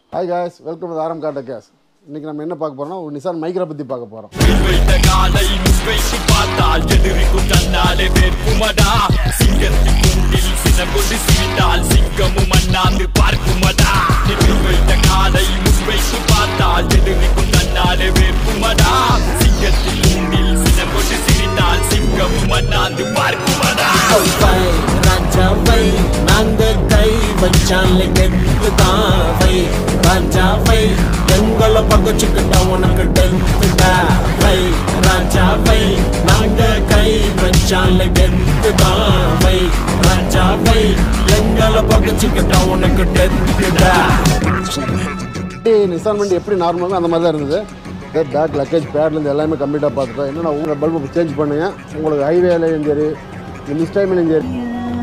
Hi guys welcome to ஆரம் காட்ட case இன்னைக்கு நம்ம என்ன பார்க்க போறோம்னா ஒரு நிசான் மைக்ரா பற்றி பார்க்க போகிறோம் வைத்த காலை முன்வைத்து பார்த்தால் எதிரிக்கும் தன்னாலே வேர்க்குமடா சிங்கத்தின் கூண்டில் சினங்கொண்டு சிரித்தால் சிங்கமும் அண்ணாந்து பார்க்குமடா எதிர் வைத்த காலை முன்வைத்து பார்த்தால் எதிரிக்கும் தன்னாலே வேர்க்குமடா சிங்கத்தின் கூண்டில் சினங்கொண்டு சிரித்தால் சிங்கமும் அண்ணாந்து பார்க்குமடா வை ராஜாவை நாங்க கை வச்சாலே கெத்துதான் வை ராஜாவை எங்களை பகச்சுக்கிட்டா உனக்கு டெத்துடா வை ராஜாவை நாங்க கை வச்சாலே கெத்துதான் வை ராஜாவை எங்களை பகச்சுக்கிட்டா உனக்கு டெத்துடா வண்டி நிசான் வண்டி எப்படி நார்மலாக அந்த மாதிரி தான் இருந்தது பேக் லக்கேஜ் பேட்லேருந்து எல்லாமே கம்ப்ளீட்டாக பார்த்துட்டோம் என்னென்னா உங்கள் பல்பு சேஞ்ச் பண்ணுங்க உங்களுக்கு ஹைவேலையும் சரி மிஸ் டைம்லையும் சரி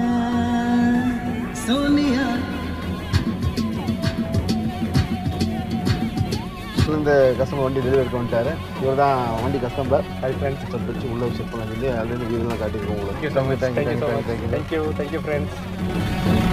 இந்த கஸ்டமர் வண்டி டெலிவரி பண்ணிட்டாரு இவர் தான் வண்டி கஸ்டமர் ஹை ஃப்ரெண்ட்ஸ் செக் வச்சு உள்ளே செக் பண்ண சொல்லி ஆல்ரெடி வீடெல்லாம் காட்டியிருக்கோம் உங்களுக்கு thank you thank you thank you thank you Thank you, thank you, friends.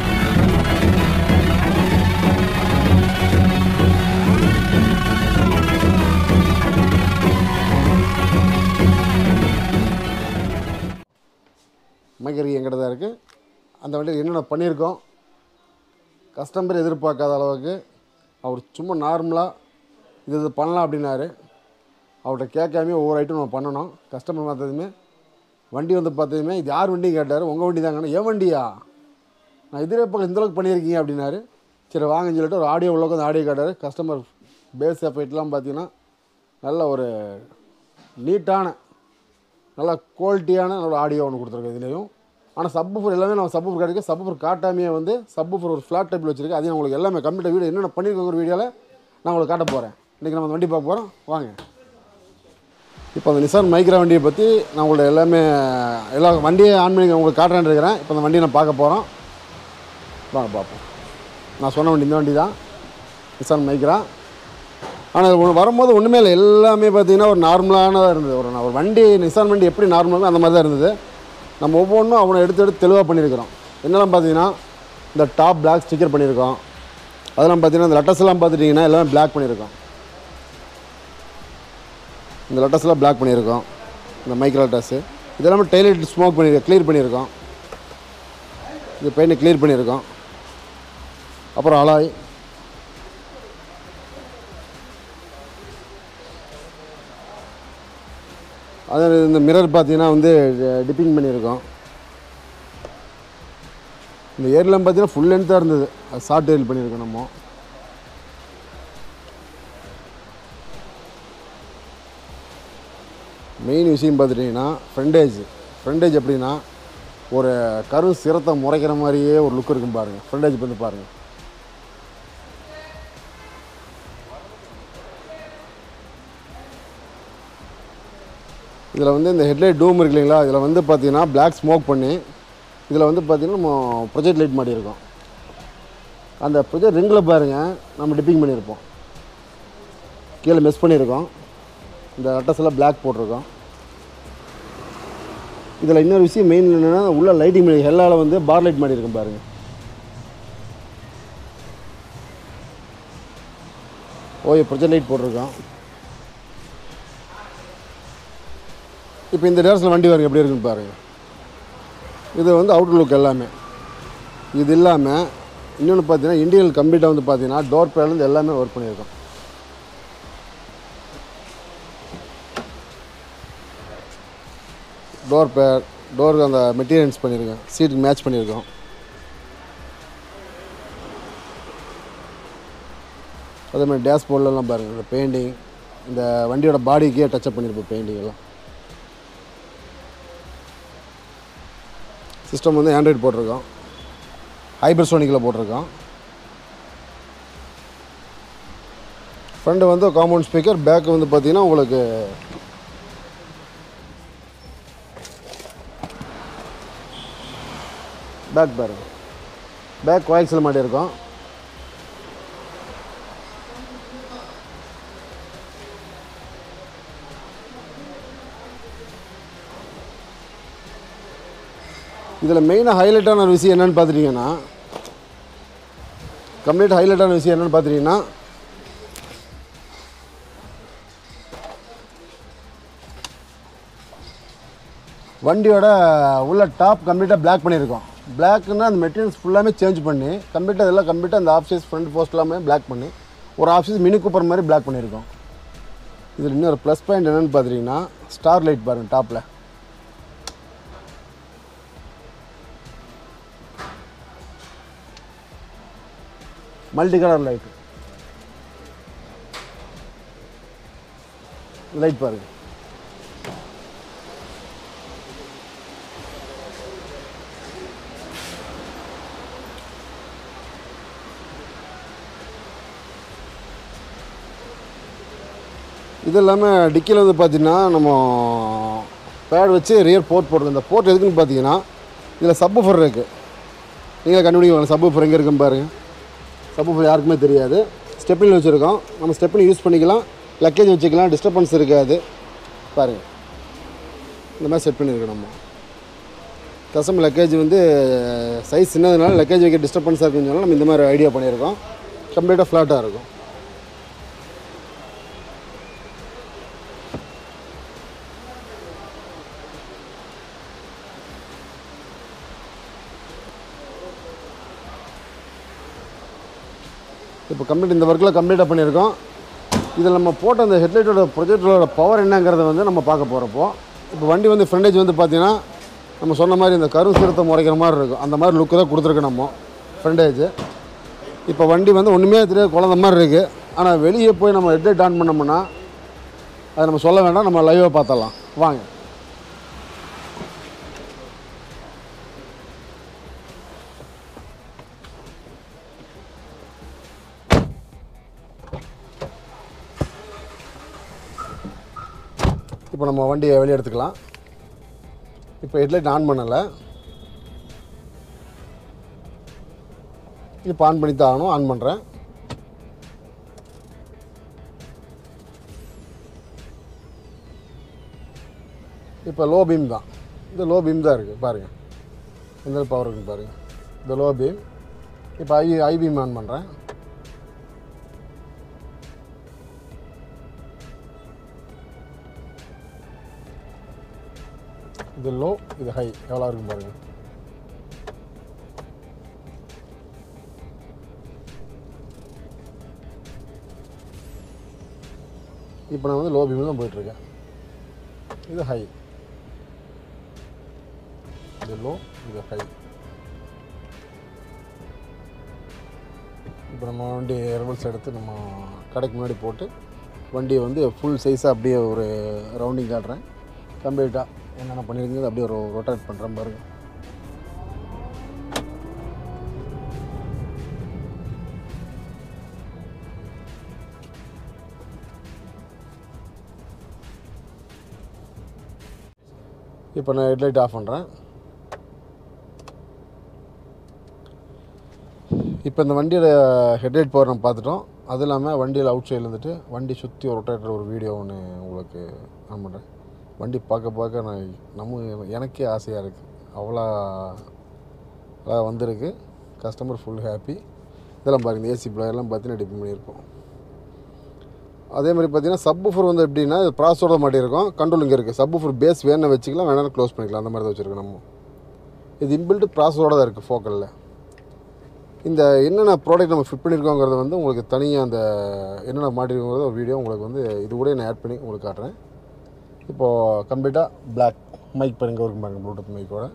மைக்கரி எங்கிட்ட தான் இருக்குது அந்த வண்டியில் என்னென்ன பண்ணியிருக்கோம் கஸ்டமர் எதிர்பார்க்காத அளவுக்கு அவர் சும்மா நார்மலாக இது இது பண்ணலாம் அப்படின்னாரு அவர்கிட்ட கேட்காம ஒவ்வொரு ஐட்டம் நம்ம பண்ணணும் கஸ்டமர் பார்த்ததுமே வண்டி வந்து பார்த்ததுமே இது யார் வண்டி கேட்டார் உங்கள் வண்டி தாங்கண்ணா என் வண்டியா நான் எதிர்பார்க்க இந்த அளவுக்கு பண்ணியிருக்கீங்க அப்படின்னாரு சரி வாங்கன்னு சொல்லிட்டு ஒரு ஆடியோ உள்ள வந்து ஆடியோ கேட்டார் கஸ்டமர் பேஸ் எஃபெக்ட்லாம் பார்த்தீங்கன்னா நல்ல ஒரு நீட்டான நல்ல குவாலிட்டியான ஒரு ஆடியோ ஒன்று கொடுத்துருக்கேன் இதுலேயும் ஆனால் சப்பூஃபர் எல்லாமே நம்ம சப்பூஃபர் கிடைக்க சப்பூஃபர் காட்டாமையே வந்து சப்பூஃபர் ஒரு ஃப்ளாட் டைப்பில் வச்சிருக்கேன் அதையும் உங்களுக்கு எல்லாமே கம்ப்ளீட்டாக வீடியோ என்னென்ன பண்ணியிருக்க ஒரு வீடியோவில் நான் உங்களுக்கு காட்ட போகிறேன் இன்றைக்கி நம்ம அந்த வண்டி பார்க்க போகிறோம் வாங்க இப்போ அந்த நிசான் மைக்ரா வண்டியை பற்றி நான் உங்கள்ட்ட எல்லாமே எல்லா வண்டியை ஆன் பண்ணி உங்களுக்கு காட்டுறேன் இருக்கிறேன் இப்போ அந்த வண்டியை நான் பார்க்க போகிறோம் வாங்க பார்ப்போம் நான் சொன்ன வண்டி இந்த வண்டி தான் நிசான் மைக்ரா ஆனால் அது ஒன்று வரும்போது ஒன்றுமே இல்லை எல்லாமே பார்த்தீங்கன்னா ஒரு நார்மலானதாக இருந்தது ஒரு ஒரு வண்டி நிசான் வண்டி எப்படி நார்மலாக அந்த மாதிரி தான் இருந்தது நம்ம ஒவ்வொன்றும் அவனை எடுத்து எடுத்து தெளிவாக பண்ணியிருக்கிறோம் என்னெல்லாம் பார்த்தீங்கன்னா இந்த டாப் பிளாக் ஸ்டிக்கர் பண்ணியிருக்கோம் அதெல்லாம் பார்த்தீங்கன்னா இந்த லெட்டர்ஸ் எல்லாம் பார்த்துட்டிங்கன்னா எல்லாமே பிளாக் பண்ணியிருக்கோம் இந்த லெட்டர்ஸ்லாம் பிளாக் பண்ணியிருக்கோம் இந்த மைக்ரோ லெட்டர்ஸு இதெல்லாமே டைலைட் ஸ்மோக் பண்ணியிருக்கோம் க்ளியர் பண்ணியிருக்கோம் இது பெயிண்ட் க்ளியர் பண்ணியிருக்கோம் அப்புறம் அலாய் அது இந்த மிரர் பார்த்தீங்கன்னா வந்து டிப்பிங் பண்ணியிருக்கோம் இந்த ஏர்லாம் பார்த்தீங்கன்னா ஃபுல் லென்த்தாக இருந்தது அது ஷார்ட் ஏர் பண்ணியிருக்கோம் நம்ம மெயின் விஷயம் பார்த்துட்டிங்கன்னா ஃப்ரண்டேஜ் ஃப்ரண்டேஜ் எப்படின்னா ஒரு கரு சிரத்தை முறைக்கிற மாதிரியே ஒரு லுக் இருக்கும் பாருங்கள் ஃப்ரண்டேஜ் வந்து பாருங்கள் இதில் வந்து இந்த ஹெட்லைட் டூம் இருக்கு இல்லைங்களா இதில் வந்து பார்த்தீங்கன்னா பிளாக் ஸ்மோக் பண்ணி இதில் வந்து பார்த்தீங்கன்னா நம்ம ப்ரொஜெக்ட் லைட் மாட்டியிருக்கோம் அந்த ப்ரொஜெக்ட் ரிங்கில் பாருங்கள் நம்ம டிப்பிங் பண்ணியிருப்போம் கீழே மிஸ் பண்ணியிருக்கோம் இந்த அட்டஸ் எல்லாம் பிளாக் போட்டிருக்கோம் இதில் இன்னொரு விஷயம் மெயின் என்னென்னா உள்ள லைட்டிங் பண்ணி ஹெல்லால் வந்து பார் லைட் மாட்டியிருக்கோம் பாருங்கள் ஓய் ப்ரொஜெக்ட் லைட் போட்டிருக்கோம் இப்போ இந்த டேரஸில் வண்டி பாருங்க எப்படி இருக்குன்னு பாருங்கள் இது வந்து அவுட் லுக் எல்லாமே இது இல்லாமல் இன்னொன்று பார்த்தீங்கன்னா இன்டீரியல் கம்ப்ளீட்டாக வந்து பார்த்தீங்கன்னா டோர் பேலேருந்து எல்லாமே ஒர்க் பண்ணியிருக்கோம் டோர் பேர் டோருக்கு அந்த மெட்டீரியல்ஸ் பண்ணியிருக்கோம் சீட்டுக்கு மேட்ச் பண்ணியிருக்கோம் அதே மாதிரி டேஷ்போர்ட்லலாம் பாருங்கள் இந்த பெயிண்டிங் இந்த வண்டியோட பாடிக்கே டச்சப் பண்ணியிருப்போம் பெயிண்டிங் எல்லாம் சிஸ்டம் வந்து ஆண்ட்ராய்டு போட்டிருக்கோம் ஹைபர்சோனிக்கில் போட்டிருக்கோம் ஃப்ரண்ட் வந்து காம்பவுண்ட் ஸ்பீக்கர் பேக் வந்து பார்த்தீங்கன்னா உங்களுக்கு பேக் பாருங்க பேக் கோயக்ஸில் மாட்டியிருக்கோம் இதில் மெயினாக ஹைலைட்டான ஒரு விஷயம் என்னென்னு பார்த்துட்டிங்கன்னா கம்ப்ளீட் ஹைலைட்டான விஷயம் என்னென்னு பார்த்துட்டிங்கன்னா வண்டியோட உள்ள டாப் கம்ப்ளீட்டாக பிளாக் பண்ணியிருக்கோம் பிளாக்னா அந்த மெட்டீரியல்ஸ் ஃபுல்லாமே சேஞ்ச் பண்ணி கம்ப்ளீட்டாக இதெல்லாம் கம்ப்ளீட்டாக அந்த ஆஃப் சைஸ் ஃப்ரண்ட் போஸ்ட் எல்லாமே பிளாக் பண்ணி ஒரு ஆஃப் சைஸ் மினி கூப்பர் மாதிரி பிளாக் பண்ணியிருக்கோம் இதில் இன்னொரு ப்ளஸ் பாயிண்ட் என்னென்னு பார்த்துட்டிங்கன்னா ஸ்டார் லைட் பாருங்கள் டாப்பில் மல்டி கலர் லைட் லைட் பாருங்க இது இல்லாமல் டிக்கியில் வந்து பார்த்தீங்கன்னா நம்ம பேட் வச்சு ரியர் போர்ட் போடுறது இந்த போர்ட் எதுக்குன்னு பார்த்தீங்கன்னா இதில் சப்ஃபர் இருக்குது நீங்கள் கண்டுபிடிக்க சப்ஃபர் எங்கே இருக்குன்னு பாருங்கள் சப்ஃபர் யாருக்குமே தெரியாது ஸ்டெப்பில் வச்சுருக்கோம் நம்ம ஸ்டெப்பில் யூஸ் பண்ணிக்கலாம் லக்கேஜ் வச்சுக்கலாம் டிஸ்டர்பன்ஸ் இருக்காது பாருங்கள் இந்த மாதிரி செட் பண்ணியிருக்கோம் நம்ம கஸ்டம் லக்கேஜ் வந்து சைஸ் சின்னதுனால லக்கேஜ் வைக்க டிஸ்டர்பன்ஸாக இருக்குன்னு சொன்னால் நம்ம இந்த மாதிரி ஐடியா பண்ணியிருக்கோம் கம்ப்ளீட்டாக ஃப்ளாட்டாக இருக்கும் இப்போ கம்ப்ளீட் இந்த ஒர்க்கில் கம்ப்ளீட்டாக பண்ணியிருக்கோம் இதில் நம்ம போட்ட அந்த ஹெட்லைட்டோட ப்ரொஜெக்டரோட பவர் என்னங்கிறத வந்து நம்ம பார்க்க போகிறப்போ இப்போ வண்டி வந்து ஃப்ரண்டேஜ் வந்து பார்த்தீங்கன்னா நம்ம சொன்ன மாதிரி இந்த கரு சிறுத்தை முறைக்கிற மாதிரி இருக்கும் அந்த மாதிரி லுக்கு தான் கொடுத்துருக்கு நம்ம ஃப்ரண்டேஜ் இப்போ வண்டி வந்து ஒன்றுமே தெரியாது குழந்த மாதிரி இருக்குது ஆனால் வெளியே போய் நம்ம ஹெட்லைட் ஆன் பண்ணோம்னா அதை நம்ம சொல்ல வேண்டாம் நம்ம லைவாக பார்த்தலாம் வாங்க இப்போ நம்ம வண்டியை வெளியே எடுத்துக்கலாம் இப்போ ஹெட்லைட் ஆன் பண்ணலை இப்போ ஆன் பண்ணி தான் ஆகணும் ஆன் பண்ணுறேன் இப்போ லோ பீம் தான் இந்த லோ பீம் தான் இருக்குது பாருங்கள் எந்த பவர் இருக்குன்னு பாருங்கள் இந்த லோ பீம் இப்போ ஐ ஐ பீம் ஆன் பண்ணுறேன் இது லோ இது ஹை எவ்வளோ இருக்கும் பாருங்கள் இப்போ நான் வந்து லோ பீமில் தான் போயிட்டுருக்கேன் இது ஹை இது லோ இது ஹை இப்போ நம்ம வண்டி ரெவல்ஸ் எடுத்து நம்ம கடைக்கு முன்னாடி போட்டு வண்டியை வந்து ஃபுல் சைஸாக அப்படியே ஒரு ரவுண்டிங் காட்டுறேன் கம்ப்ளீட்டாக என்னென்ன பண்ணியிருக்கீங்க அப்படியே ஒரு ரொட்டேட் பண்ணுறேன் பாருங்க இப்போ நான் ஹெட்லைட் ஆஃப் பண்ணுறேன் இப்போ இந்த வண்டியோட ஹெட்லைட் பவர் நம்ம பார்த்துட்டோம் அது இல்லாமல் வண்டியில் அவுட் சைடில் இருந்துட்டு வண்டி சுற்றி ஒரு ரொட்டேட்டர் ஒரு வீடியோ ஒன்று உங்களுக்கு ஆன் பண்ணுறேன் வண்டி பார்க்க பார்க்க நான் நம்ம எனக்கே ஆசையாக இருக்குது அவ்வளோ அழகா வந்திருக்கு கஸ்டமர் ஃபுல் ஹாப்பி இதெல்லாம் பாருங்கள் ஏசி எல்லாம் பார்த்தீங்கன்னா டிப் பண்ணியிருக்கோம் அதே மாதிரி பார்த்தீங்கன்னா சப்ஃபர் வந்து எப்படின்னா இது ப்ராஸோட மாட்டியிருக்கோம் கண்ட்ரோல் இங்கே இருக்குது சப்ஃபர் பேஸ் வேணா வச்சுக்கலாம் வேணா க்ளோஸ் பண்ணிக்கலாம் அந்த மாதிரி தான் வச்சுருக்கோம் நம்ம இது இன்பில்ட் ப்ராஸோட தான் இருக்குது ஃபோக்கலில் இந்த என்னென்ன ப்ராடக்ட் நம்ம ஃபிட் பண்ணியிருக்கோங்கிறது வந்து உங்களுக்கு தனியாக அந்த என்னென்ன மாட்டிருக்கோங்கிறத ஒரு வீடியோ உங்களுக்கு வந்து இது கூட நான் ஆட் பண்ணி உங்களுக்கு காட்டுறேன் இப்போது கம்ப்ளீட்டாக Black மைக் பாருங்க இருக்கும் பாருங்க ப்ளூடூத் மைக்கோட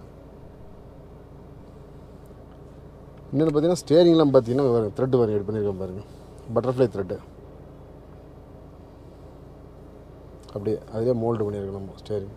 இன்னொன்று பார்த்தீங்கன்னா ஸ்டேரிங்லாம் பார்த்தீங்கன்னா த்ரெட் வரி எடுத்து பண்ணியிருக்கோம் பாருங்க பட்டர்ஃப்ளை த்ரெட்டு அப்படியே அதிலே மோல்டு பண்ணியிருக்கோம் நம்ம ஸ்டேரிங்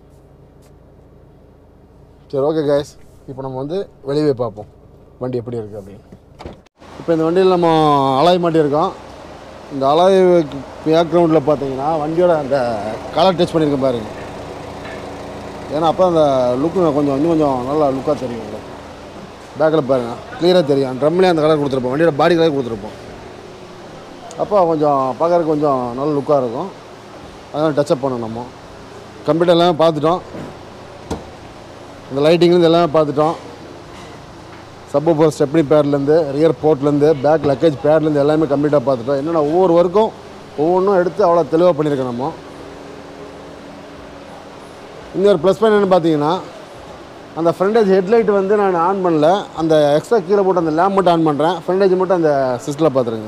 சரி ஓகே guys இப்போ நம்ம வந்து வெளியே பார்ப்போம் வண்டி எப்படி இருக்குது அப்படின்னு இப்போ இந்த வண்டியில் நம்ம அலாய் மாட்டியிருக்கோம் இந்த அலாய் பேக்ரவுண்டில் பார்த்தீங்கன்னா வண்டியோட அந்த கலர் டச் பண்ணியிருக்கேன் பாருங்க ஏன்னா அப்போ அந்த லுக்கு கொஞ்சம் இன்னும் கொஞ்சம் நல்லா லுக்காக தெரியும் உங்களுக்கு பேக்கில் பாருங்கள் க்ளியராக தெரியும் ட்ரம்லேயே அந்த கலர் கொடுத்துருப்போம் வண்டியோட பாடி கலர் கொடுத்துருப்போம் அப்போ கொஞ்சம் பார்க்குறதுக்கு கொஞ்சம் நல்ல லுக்காக இருக்கும் அதனால் டச்சப் பண்ணணும் நம்ம கம்ப்யூட்டர் எல்லாமே பார்த்துட்டோம் இந்த லைட்டிங்லேருந்து எல்லாமே பார்த்துட்டோம் சப்பு போர் ஸ்டெப்னி பேட்லேருந்து ரியர் போர்ட்லேருந்து பேக் லக்கேஜ் பேட்லேருந்து எல்லாமே கம்ப்ளீட்டாக பார்த்துட்டோம் என்னென்னா ஒவ்வொரு ஒர்க்கும் ஒவ்வொன்றும் எடுத்து அவ்வளோ தெளிவாக பண்ணியிருக்கோம் நம்ம இன்னொரு ப்ளஸ் பாயிண்ட் என்னென்னு பார்த்தீங்கன்னா அந்த ஃப்ரண்டேஜ் ஹெட்லைட் வந்து நான் ஆன் பண்ணல அந்த எக்ஸ்ட்ரா கீழே போட்டு அந்த லேம்ப் மட்டும் ஆன் பண்ணுறேன் ஃப்ரண்டேஜ் மட்டும் அந்த சிஸ்டில் பார்த்துருங்க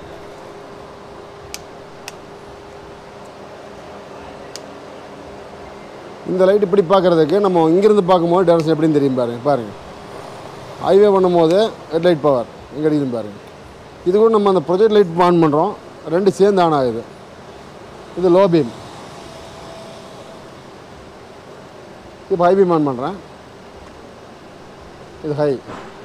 இந்த லைட் இப்படி பார்க்குறதுக்கு நம்ம இங்கேருந்து பார்க்கும்போது டேரக்ஷன் எப்படின்னு தெரியும் பாருங்க பாருங்கள் ஹைவே பண்ணும்போது ஹெட்லைட் பவர் இங்கே அடிக்குது பாருங்க இது கூட நம்ம அந்த ப்ரொஜெக்ட் லைட் ஆன் பண்ணுறோம் ரெண்டு சேர்ந்து ஆன் ஆகுது இது லோ பீம் இப்போ ஹை பீம் ஆன் பண்ணுறேன் இது ஹை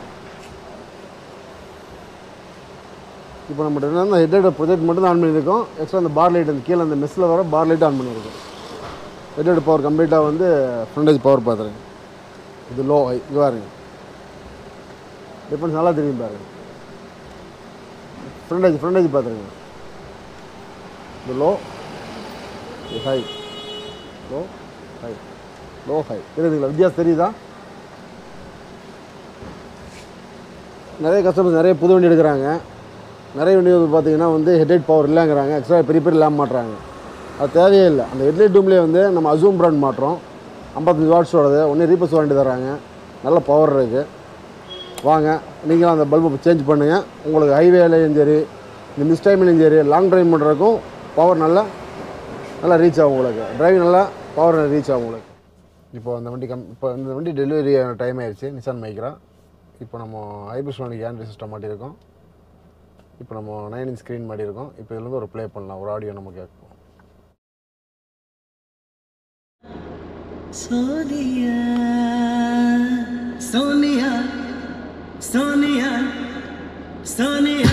இப்போ நம்ம அந்த ஹெட்லைட் ப்ரொஜெக்ட் மட்டும் தான் ஆன் பண்ணியிருக்கோம் எக்ஸ்ட்ரா அந்த பார் லைட் அந்த கீழே அந்த மெஸ்ஸில் வர பார் லைட் ஆன் பண்ணியிருக்கோம் ஹெட்லைட் பவர் கம்ப்ளீட்டாக வந்து ஃப்ரண்டேஜ் பவர் பார்த்துருங்க இது லோ ஹை இங்கே பாருங்க டிஃபரன்ஸ் நல்லா தெரியும் பாருங்க ஃப்ரண்டேஜ் ஃப்ரண்டேஜ் பார்த்துருங்க இது லோ இது high low high low high தெரியுதுங்களா வித்தியாசம் தெரியுதா நிறைய கஸ்டமர்ஸ் நிறைய புது வண்டி எடுக்கிறாங்க நிறைய வண்டி வந்து பார்த்தீங்கன்னா வந்து ஹெட்லைட் பவர் இல்லைங்கிறாங்க எக்ஸ்ட்ரா பெரிய பெரிய லேம்ப் மாட்டுறாங்க அது தேவையே இல்லை அந்த ஹெட்லைட் டூம்லேயே வந்து நம்ம அசூம் பிராண்ட் மாட்டுறோம் ஐம்பத்தஞ்சு வாட்ஸோடது ஒன்றே ரீபஸ் வாரண்டி தராங்க நல்ல பவர் இருக்குது வாங்க நீங்களும் அந்த பல்பை சேஞ்ச் பண்ணுங்கள் உங்களுக்கு ஹைவேலையும் சரி இந்த மிஸ் டைம்லையும் சரி லாங் ட்ரைவ் பண்ணுறதுக்கும் பவர் நல்லா நல்லா ரீச் ஆகும் உங்களுக்கு டிரைவிங் நல்லா பவர் ரீச் ஆகும் உங்களுக்கு இப்போ அந்த வண்டி கம் இப்போ இந்த வண்டி டெலிவரி டைம் ஆயிடுச்சு நிசான் மைக்ரா இப்போ நம்ம ஹைபிரிஸ் வண்டிக்கு ஆண்ட்ராய்ட் சிஸ்டம் மாட்டியிருக்கோம் இப்போ நம்ம நைன் இன்ச் ஸ்க்ரீன் மாட்டியிருக்கோம் இப்போ இதுலேருந்து ஒரு ப்ளே பண்ணலாம் ஒரு ஆடியோ நம்ம கேட்போம் Sonia, Sonia, Sonia, Sonia.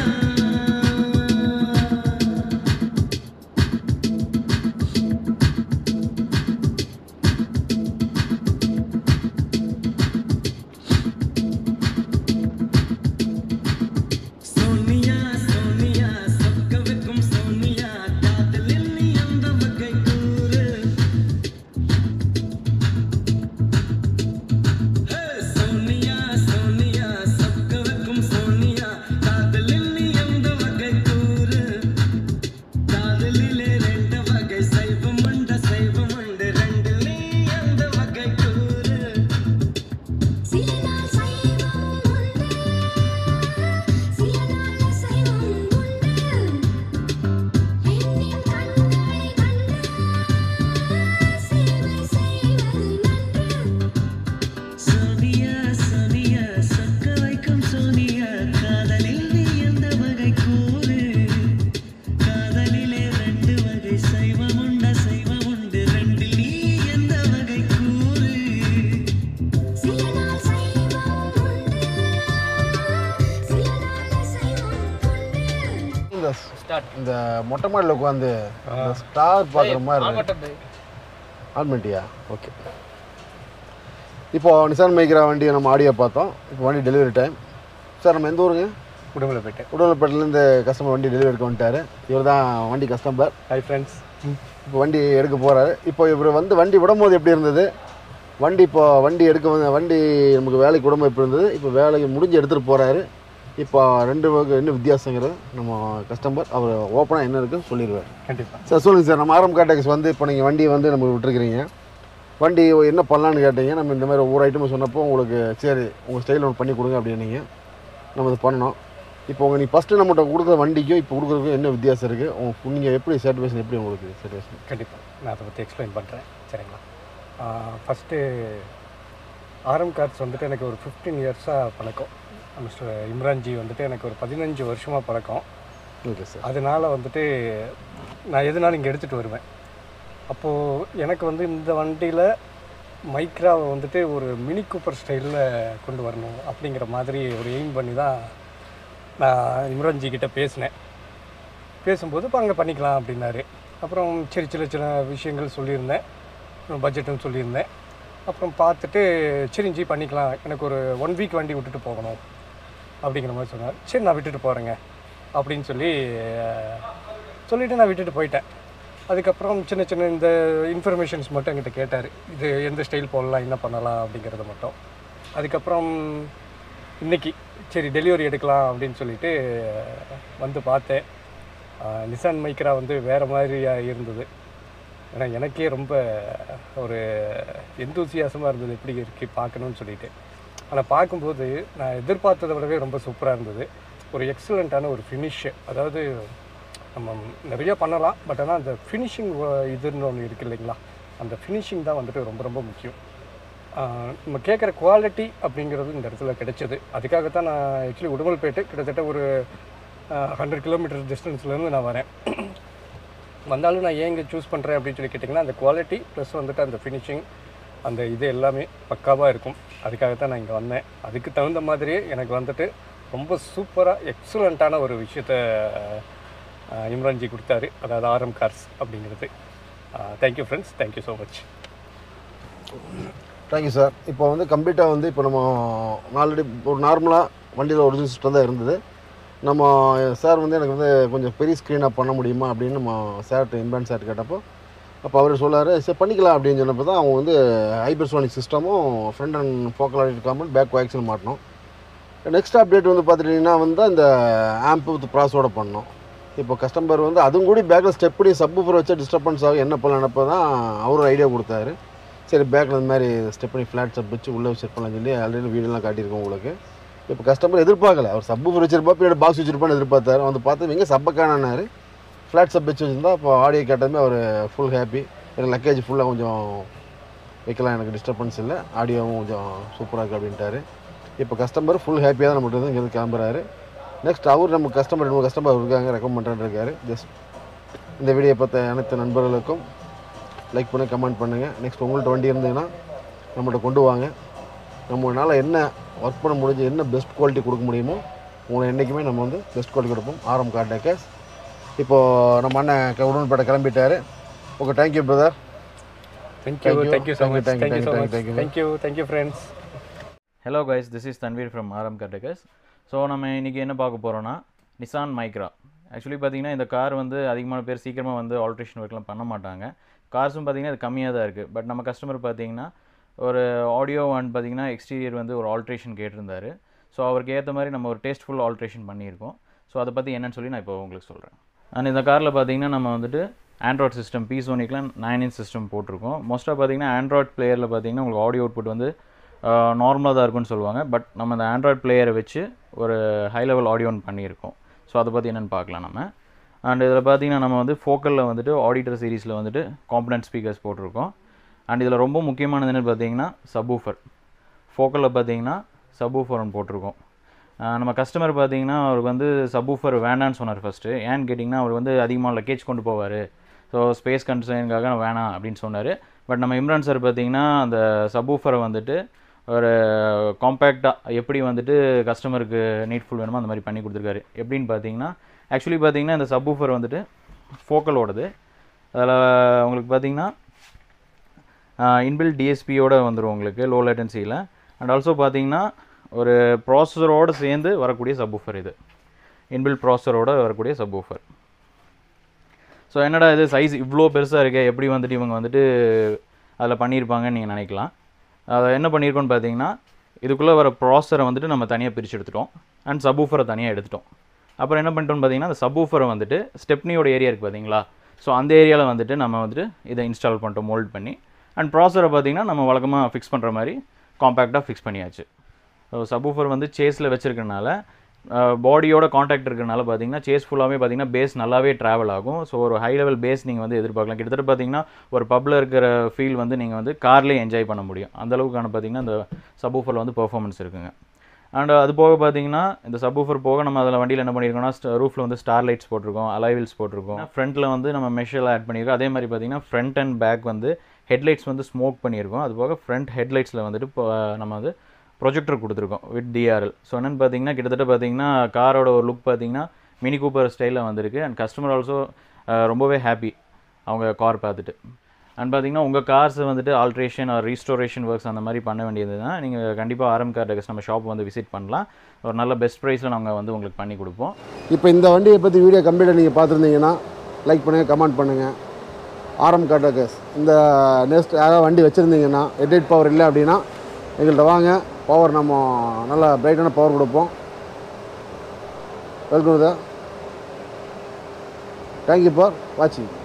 Sonia Sonia சொக்க வைக்கும் சோனியா காதலில் நீ அந்த வகை கூறு சோனியா சோனியா சொக்க வைக்கும் சோனியா காதலில் நீ அந்த வகை கூறு காதலிலே ரெண்டு வகை சைவம் உண்டு சைவம் உண்டு ரெண்டு நீ அந்த வகை கூறு சில நாள் சைவம் உண்டு சில நாள் சைவம் உண்டு எண்ணின் கண்களை கண்டு சேவை செய்வது நன்று சோனியா சோனியா சொக்க வைக்கும் சோனியா காதலில் நீ எந்த வகை கூறு காதலிலே ரெண்டு வகை சைவம் உண்டு சைவம் உண்டு ரெண்டில் நீ எந்த வகை கூறு சில நாள் சைவம் உண்டு சில நாள் சைவம் உண்டு இந்த இந்த மொட்டை மாடியில் உட்காந்து ஸ்டார் பார்க்குற மாதிரி இருக்கு. ஆன் பண்ணிட்டியா ஓகே இப்போ நிசான் மைக்ரா வண்டியை நம்ம ஆடியோ பார்த்தோம் இப்போ வண்டி டெலிவரி டைம் சார் நம்ம எந்த ஊருங்க உடம்புலப்பேட்டை உடல்பேட்டிலேருந்து கஸ்டமர் வண்டி டெலிவரி எடுக்க வந்துட்டார் இவர் தான் வண்டி கஸ்டமர் ஹை ஃப்ரெண்ட்ஸ் இப்போ வண்டி எடுக்க போகிறாரு இப்போ இவர் வந்து வண்டி விடும்போது எப்படி இருந்தது வண்டி இப்போ வண்டி எடுக்க வந்து வண்டி நமக்கு வேலைக்கு விடும்போது எப்படி இருந்தது இப்போ வேலைக்கு முடிஞ்சு எடுத்துகிட்டு போகிறாரு இப்போ ரெண்டு வகை என்ன வித்தியாசங்கிறது நம்ம கஸ்டமர் அவர் ஓப்பனாக என்ன இருக்குன்னு சொல்லிடுவார் கண்டிப்பாக சார் சொல்லுங்கள் சார் நம்ம ஆரம் காட்டெக்ஸ் வந்து இப்போ நீங்கள் வண்டியை வந்து நம்ம விட்டுருக்கிறீங்க வண்டி என்ன பண்ணலான்னு கேட்டீங்க நம்ம இந்த மாதிரி ஒவ்வொரு ஐட்டமும் சொன்னப்போ உங்களுக்கு சரி உங்கள் ஸ்டைல் ஒன்று பண்ணி கொடுங்க அப்படின்னீங்க நம்ம இது பண்ணோம் இப்போ உங்கள் நீ ஃபஸ்ட்டு நம்மகிட்ட கொடுக்குற வண்டிக்கும் இப்போ கொடுக்குறதுக்கும் என்ன வித்தியாசம் இருக்குது உங்க நீங்கள் எப்படி சாட்டிஸ்ஃபேக்ஷன் எப்படி உங்களுக்கு சாட்டிஸ்ஃபேக்ஷன் கண்டிப்பாக நான் அதை பற்றி எக்ஸ்பிளைன் பண்ணுறேன் சரிங்களா ஃபஸ்ட்டு ஆரம் கார்ட்ஸ் வந்துட்டு எனக்கு ஒரு ஃபிஃப்டீன் இயர்ஸாக பழக்கம் மிஸ்டர் இம்ரான்ஜி வந்துட்டு எனக்கு ஒரு பதினஞ்சு வருஷமாக பழக்கம் ஓகே சார் அதனால வந்துட்டு நான் எதுனாலும் இங்கே எடுத்துகிட்டு வருவேன் அப்போது எனக்கு வந்து இந்த வண்டியில் மைக்ராவை வந்துட்டு ஒரு மினி கூப்பர் ஸ்டைலில் கொண்டு வரணும் அப்படிங்கிற மாதிரி ஒரு எய்ம் பண்ணி தான் நான் இம்ரான்ஜி கிட்ட பேசினேன் பேசும்போது இப்போ அங்கே பண்ணிக்கலாம் அப்படின்னாரு அப்புறம் சரி சின்ன சின்ன விஷயங்கள் சொல்லியிருந்தேன் பட்ஜெட்டும் சொல்லியிருந்தேன் அப்புறம் பார்த்துட்டு சரி ஜி பண்ணிக்கலாம் எனக்கு ஒரு ஒன் வீக் வண்டி விட்டுட்டு போகணும் அப்படிங்கிற மாதிரி சொன்னார் சரி நான் விட்டுட்டு போகிறேங்க அப்படின்னு சொல்லி அஹ், சொல்லிவிட்டு நான் விட்டுட்டு போயிட்டேன் அதுக்கப்புறம் சின்ன சின்ன இந்த இன்ஃபர்மேஷன்ஸ் மட்டும் என்கிட்ட கேட்டார் இது எந்த ஸ்டைல் போடலாம் என்ன பண்ணலாம் அப்படிங்கிறத மட்டும் அதுக்கப்புறம் இன்னைக்கு சரி டெலிவரி எடுக்கலாம் அப்படின்னு சொல்லிட்டு அஹ், வந்து பார்த்தேன் அஹ், நிசான் மைக்ரா வந்து வேறு மாதிரி இருந்தது ஏன்னா எனக்கே ரொம்ப ஒரு எந்தூசியாசமாக இருந்தது எப்படி இருக்கு பார்க்கணும்னு சொல்லிட்டு ஆனால் பார்க்கும்போது நான் எதிர்பார்த்ததை விடவே ரொம்ப சூப்பராக இருந்தது ஒரு எக்ஸலண்ட்டான ஒரு ஃபினிஷ் அதாவது நம்ம நிறைய பண்ணலாம் பட் ஆனால் அந்த ஃபினிஷிங் இதுன்னு ஒன்று இருக்கு இல்லைங்களா அந்த ஃபினிஷிங் தான் வந்துட்டு ரொம்ப ரொம்ப முக்கியம் ஆஹ் நம்ம கேட்குற குவாலிட்டி அப்படிங்கிறது இந்த இடத்துல கிடைச்சது அதுக்காக தான் நான் ஆக்சுவலி உடுமல்பேட்டு கிட்டத்தட்ட ஒரு ஹண்ட்ரட் கிலோமீட்டர் டிஸ்டன்ஸ்லேருந்து நான் வரேன் வந்தாலும் நான் ஏன் இங்கே சூஸ் பண்ணுறேன் அப்படின்னு சொல்லி கேட்டிங்கன்னா அந்த குவாலிட்டி ப்ளஸ் வந்துட்டு அந்த ஃபினிஷிங் அந்த இது எல்லாமே பக்காவாக இருக்கும் அதுக்காக தான் நான் இங்கே வந்தேன் அதுக்கு தகுந்த மாதிரியே எனக்கு வந்துட்டு ரொம்ப சூப்பராக எக்ஸலண்ட்டான ஒரு விஷயத்த ஆஹ், இம்ரான்ஜி கொடுத்தாரு அதாவது ஆர்எம் கார்ஸ் அப்படிங்கிறது thank you friends thank you so much thank you sir இப்போ வந்து கம்ப்ளீட்டாக வந்து இப்போ நம்ம ஆல்ரெடி ஒரு நார்மலாக வண்டியில் ஒரிஜினல் சிஸ்டம் தான் இருந்தது நம்ம சார் வந்து எனக்கு வந்து கொஞ்சம் பெரிய ஸ்க்ரீனாக பண்ண முடியுமா அப்படின்னு நம்ம சார்ட்டு இம்ரான் சார் கேட்டப்போ அப்போ அவர் சொல்லார் சரி பண்ணிக்கலாம் அப்படின்னு சொன்னப்போ தான் அவங்க வந்து ஹைபர்சோனிக் சிஸ்டமும் ஃப்ரண்ட் அண்ட் ஃபோக்கல் ஆடிட் காம்பன் பேக் கோஆக்சல் மாட்டணும் நெக்ஸ்ட் அப்டேட் வந்து பார்த்துட்டிங்கன்னா வந்து அந்த ஆம்ப் வித் ப்ராஸோட பண்ணோம் இப்போ கஸ்டமர் வந்து அதுவும் கூட பேக்கில் ஸ்டெப் பண்ணி சப்பூஃபர் வச்சா டிஸ்டர்பன்ஸ் ஆகும் என்ன பண்ணலாம்னப்போ தான் அவர் ஐடியா கொடுத்தாரு சரி பேக்கில் இந்த மாதிரி ஸ்டெப் பண்ணி ஃப்ளாட் ஸ்டெப் வச்சு உள்ளே செட் பண்ணலாம்னு சொல்லி ஆல்ரெடி வீடியோலாம் காட்டியிருக்கோம் உங்களுக்கு இப்போ கஸ்டமர் எதிர்பார்க்கல அவர் சப்பு வச்சிருப்பா பின்னாடி பாக்ஸ் வச்சிருப்பான்னு எதிர்பார்த்தாரு வந்து பார்த்து இங்கே சப்பக்கானாரு ஃப்ளாட் சப் வச்சு வச்சிருந்தா அப்போ ஆடியோ கேட்டதுமே அவர் ஃபுல் ஹாப்பி எனக்கு லக்கேஜ் ஃபுல்லாக கொஞ்சம் வைக்கலாம் எனக்கு டிஸ்டர்பன்ஸ் இல்லை ஆடியோவும் கொஞ்சம் சூப்பராக இருக்குது அப்படின்ட்டாரு இப்போ கஸ்டமர் ஃபுல் ஹாப்பியாக தான் நம்மகிட்ட இருந்து இங்கேருந்து கிளம்புறாரு நெக்ஸ்ட் அவர் நம்ம கஸ்டமர் ரெண்டு கஸ்டமர் இருக்காங்க ரெக்கமெண்ட் பண்ணிருக்காரு ஜஸ்ட் இந்த வீடியோ பார்த்த அனைத்து நண்பர்களுக்கும் லைக் பண்ணி கமெண்ட் பண்ணுங்கள் நெக்ஸ்ட் உங்கள்கிட்ட வண்டி இருந்ததுன்னா நம்மகிட்ட கொண்டு வாங்க நம்மளால் என்ன ஒர்க் பண்ண முடிஞ்சு என்ன பெஸ்ட் குவாலிட்டி கொடுக்க முடியுமோ உங்களை என்றைக்குமே நம்ம வந்து பெஸ்ட் குவாலிட்டி கொடுப்போம் ஆரம் கார் டேக்கர்ஸ் இப்போது நம்ம அண்ணன் உடன்பேட்டை கிளம்பிட்டாரு okay thank you brother thank you Thank you. Thank you so Thank you, much thank you, thank you so thank you, much thank you. Thank you thank you friends hello guys this is Tanveer from ஆரம் கட்டகஸ் so நம்ம இன்றைக்கி என்ன பார்க்க போகிறோன்னா நிசான் மைக்ரா ஆக்சுவலி பார்த்தீங்கன்னா இந்த car வந்து அதிகமான பேர் சீக்கிரமாக வந்து ஆல்ட்ரேஷன் ஒர்க்லாம் பண்ண மாட்டாங்க கார்ஸும் பார்த்தீங்கன்னா இது கம்மியாக தான் இருக்குது பட் நம்ம கஸ்டமர் பார்த்தீங்கன்னா ஒரு ஆடியோ அண்ட் பார்த்தீங்கன்னா எக்ஸ்டீரியர் வந்து ஒரு ஆல்ட்ரேஷன் கேட்டிருந்தாரு ஸோ அவருக்கு ஏற்ற மாதிரி நம்ம ஒரு டேஸ்ட்ஃபுல் ஆல்ட்ரேஷன் பண்ணியிருக்கோம் ஸோ அதை பற்றி என்னன்னு சொல்லி நான் இப்போ உங்களுக்கு சொல்கிறேன் அண்ட் இந்த காரில் பார்த்தீங்கன்னா நம்ம வந்துட்டு ஆண்ட்ராய்ட் சிஸ்டம் பி சோனிக்லாம் நைன் இன்ச் சிஸ்டம் போட்டிருக்கோம் மோஸ்ட்டாக பார்த்தீங்கன்னா ஆண்ட்ராய்ட் பிளேயரில் பார்த்தீங்கன்னா உங்களுக்கு ஆடியோ அவுட்புட் வந்து நார்மலாக தான் இருக்கும்னு சொல்லுவாங்க பட் நம்ம இந்த ஆண்ட்ராய்ட் பிளேயரை வச்சு ஒரு ஹை லெவல் ஆடியோன்னு பண்ணியிருக்கோம் ஸோ அதை பற்றி என்னென்னு பார்க்கலாம் நம்ம அண்ட் இதில் பார்த்தீங்கன்னா நம்ம வந்து ஃபோக்கலில் வந்துட்டு ஆடிட்டர் சீரிஸில் வந்துட்டு காம்பனன்ட் ஸ்பீக்கர்ஸ் போட்டிருக்கோம் அண்ட் இதில் ரொம்ப முக்கியமானது என்னென்னு பார்த்தீங்கன்னா சப்வூஃபர் ஃபோக்கலில் பார்த்தீங்கன்னா சப்வூஃபர் ஒன்று போட்டிருக்கோம் ஆஹ் நம்ம கஸ்டமர் பார்த்தீங்கன்னா அவருக்கு வந்து சப்வூஃபர் வேண்டான்னு சொன்னார் ஃபஸ்ட்டு ஏன்னு கேட்டிங்கன்னா அவர் வந்து அதிகமாக லக்கேஜ் கொண்டு போவார் ஸோ ஸ்பேஸ் கன்சர்னுக்காக வேணாம் அப்படின்னு சொன்னார் பட் நம்ம இம்ரான் சார் பார்த்தீங்கன்னா அந்த சப்வூஃபரை வந்துட்டு ஒரு காம்பேக்டாக எப்படி வந்துட்டு கஸ்டமருக்கு நீட்ஃபுல் வேணுமோ அந்த மாதிரி பண்ணி கொடுத்துருக்காரு எப்படின்னு பார்த்தீங்கன்னா ஆக்சுவலி பார்த்தீங்கன்னா இந்த சப்வூஃபர் வந்துட்டு ஃபோக்கலோடது அதில் உங்களுக்கு பார்த்தீங்கன்னா இன்பில் டிஎஸ்பியோட வந்துடும் உங்களுக்கு லோ லேட்டன்சியில் அண்ட் ஆல்சோ பார்த்தீங்கன்னா ஒரு ப்ராசஸரோடு சேர்ந்து வரக்கூடிய சப்வூஃபர் இது இன்பில் ப்ராசஸரோட வரக்கூடிய சப்வூஃபர் ஸோ என்னடா இது சைஸ் இவ்வளோ பெருசாக இருக்கே எப்படி வந்துட்டு இவங்க வந்துட்டு அதில் பண்ணியிருப்பாங்கன்னு நீங்கள் நினைக்கலாம் அதை என்ன பண்ணியிருக்கோன்னு பார்த்தீங்கன்னா இதுக்குள்ளே வர ப்ராசரை வந்துட்டு நம்ம தனியாக பிரித்து எடுத்துட்டோம் அண்ட் சப்வூஃபரை தனியாக எடுத்துட்டோம் அப்புறம் என்ன பண்ணிட்டோம்னு பார்த்தீங்கன்னா அந்த சப்வூஃபரை வந்துட்டு ஸ்டெப்னியோட ஏரியா இருக்குது பார்த்தீங்களா ஸோ அந்த ஏரியாவில் வந்துட்டு நம்ம வந்துட்டு இதை இன்ஸ்டால் பண்ணிட்டோம் மோல்ட் பண்ணி அண்ட் ப்ராசரை பார்த்தீங்கன்னா நம்ம வழக்கமாக ஃபிக்ஸ் பண்ணுற மாதிரி காம்பேக்டாக ஃபிக்ஸ் பண்ணியாச்சு ஸோ சப்வூஃபர் வந்து சேஸில் வச்சுருக்கனால பாடியோட காண்டாக்ட் இருக்கிறனால பார்த்தீங்கன்னா சேஸ் ஃபுல்லாகவே பார்த்தீங்கன்னா பேஸ் நல்லாவே ட்ராவல் ஆகும் ஸோ ஒரு ஹை லெவல் பேஸ் நீங்கள் வந்து எதிர்பார்க்கலாம் கிட்டத்தட்ட பார்த்தீங்கன்னா ஒரு பப்பில் இருக்கிற ஃபீல் வந்து நீங்கள் வந்து கார்லேயே என்ஜாய் பண்ண முடியும் அந்த அளவுக்கான பார்த்தீங்கன்னா இந்த சப்வூஃபரில் வந்து பெர்ஃபார்மன்ஸ் இருக்குங்க அண்ட் அது போக பார்த்தீங்கன்னா இந்த சப்வூஃபர் போக நம்ம அதில் வண்டியில் என்ன பண்ணியிருக்கோம்னா ரூஃபில் வந்து ஸ்டார் லைட்ஸ் போட்டிருக்கோம் அலைவில்ஸ் போட்டிருக்கோம் ஃப்ரண்ட்டில் வந்து நம்ம மெஷில் ஆட் பண்ணியிருக்கோம் அதே மாதிரி பார்த்தீங்கன்னா ஃப்ரண்ட் அண்ட் பேக் வந்து ஹெட்லைட்ஸ் வந்து ஸ்மோக் பண்ணியிருக்கோம் அது போக ஃப்ரண்ட் ஹெட்லைட்ஸில் வந்துட்டு இப்போ நம்ம வந்து ப்ரொஜெக்டர் கொடுத்துருக்கோம் வித் டிஆர்எல் ஸோ என்னென்னு பார்த்தீங்கன்னா கிட்டத்தட்ட பார்த்தீங்கன்னா காரோட ஒரு லுக் பார்த்தீங்கன்னா மினி கூப்பர் ஸ்டைலில் வந்திருக்கு அண்ட் கஸ்டமர் ஆல்சோ ரொம்பவே ஹாப்பி அவங்க கார் பார்த்துட்டு அண்ட் பார்த்தீங்கன்னா உங்கள் கார்ஸ் வந்துட்டு ஆல்ட்ரேஷன் ஆர் ரீஸ்டோரேஷன் ஒர்க்ஸ் அந்த மாதிரி பண்ண வேண்டியது தான் நீங்கள் கண்டிப்பாக ஆர்எம் கார் டெக்ஸ் நம்ம ஷாப் வந்து விசிட் பண்ணலாம் ஒரு நல்ல பெஸ்ட் ப்ரைஸில் நாங்கள் வந்து உங்களுக்கு பண்ணி கொடுப்போம் இப்போ இந்த வண்டியை பற்றி வீடியோ கம்ப்ளீட்டாக நீங்கள் பார்த்துருந்தீங்கன்னா லைக் பண்ணுங்கள் கமெண்ட் பண்ணுங்கள் ஆரம் காட்டகஸ் இந்த நெக்ஸ்ட் யாராவது வண்டி வச்சுருந்தீங்கன்னா எடிட் பவர் இல்லை அப்படின்னா எங்கள்கிட்ட வாங்க பவர் நம்ம நல்லா பிரைட்டான பவர் கொடுப்போம் வெல்கம் சார் தேங்க்யூ ஃபார் வாட்சிங்